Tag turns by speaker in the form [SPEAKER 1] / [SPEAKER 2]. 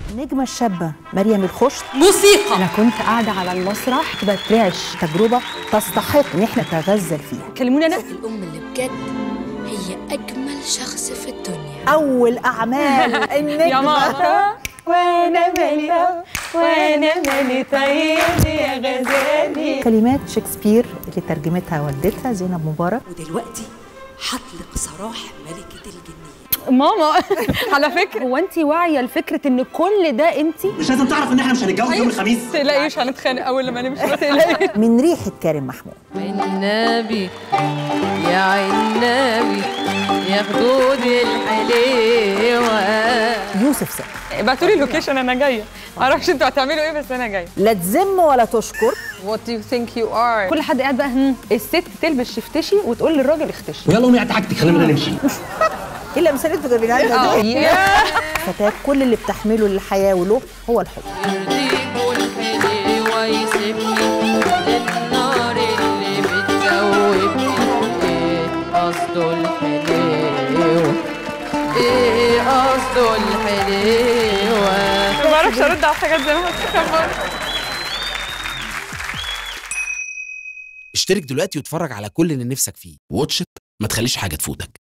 [SPEAKER 1] النجمة الشابة مريم الخشت
[SPEAKER 2] موسيقى
[SPEAKER 1] أنا كنت قاعدة على المسرح بترعش تجربة تستحق إن إحنا نتغزل فيها
[SPEAKER 2] كلموني انا
[SPEAKER 3] الأم اللي بجد هي أجمل شخص في الدنيا
[SPEAKER 1] أول أعمال
[SPEAKER 2] يا
[SPEAKER 1] النجمة
[SPEAKER 2] ماما وانا مالي وانا مالي طيب يا غزالي
[SPEAKER 1] كلمات شكسبير اللي ترجمتها والدتها زينب مبارك
[SPEAKER 4] ودلوقتي هطلق سراح ملكة الجنية
[SPEAKER 2] ماما على فكره هو انت واعيه لفكره ان كل ده انت
[SPEAKER 5] مش لازم تعرف ان احنا مش هنتجوز يوم الخميس
[SPEAKER 2] تلاقيش هنتخانق اول لما نمشي ما تقلقيش
[SPEAKER 1] من ريحة كريم محمود
[SPEAKER 6] النبي يا عنابي يا خدود الحليوة
[SPEAKER 1] يوسف سام
[SPEAKER 2] ابعتوا لي اللوكيشن انا جايه ما اعرفش انتوا هتعملوا ايه بس انا جايه
[SPEAKER 1] لا تذم ولا تشكر
[SPEAKER 2] وات دو يو ثينك يو ار كل حد قاعد بقى هم الست تلبس شفتشي وتقول للراجل اختشي
[SPEAKER 5] ويلا قومي حاجتك خلينا نمشي
[SPEAKER 1] إلا مثالته جايبينها لنا دي.
[SPEAKER 2] يا
[SPEAKER 1] فتاة كل اللي بتحمله للحياة وله هو الحب
[SPEAKER 6] يرضيكوا الحليوة يسيبني للنار اللي بتذوبني ايه قصده الحليوة ايه قصده الحليوة
[SPEAKER 2] ما بعرفش ارد على حاجات زي ما بتخبر
[SPEAKER 7] اشترك دلوقتي واتفرج على كل اللي نفسك فيه واتش إت، ما تخليش حاجة تفوتك